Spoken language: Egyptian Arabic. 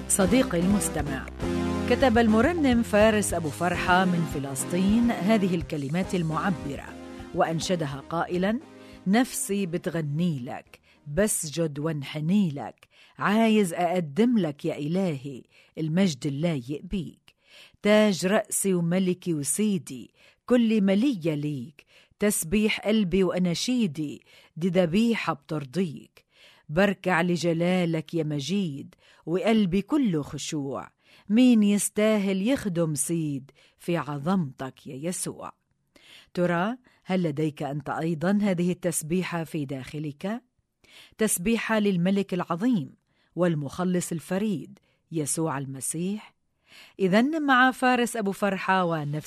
صديقي المستمع كتب المرنم فارس أبو فرحة من فلسطين هذه الكلمات المعبرة وأنشدها قائلا نفسي بتغني لك بسجد وانحني لك عايز أقدم لك يا إلهي المجد اللايق بيك تاج رأسي وملكي وسيدي كل ملية ليك تسبيح قلبي وأناشيدي دي ذبيحة بترضيك بركع لجلالك يا مجيد وقلبي كله خشوع مين يستاهل يخدم سيد في عظمتك يا يسوع ترى هل لديك انت ايضا هذه التسبيحه في داخلك تسبيحه للملك العظيم والمخلص الفريد يسوع المسيح اذا مع فارس ابو فرحه ونفس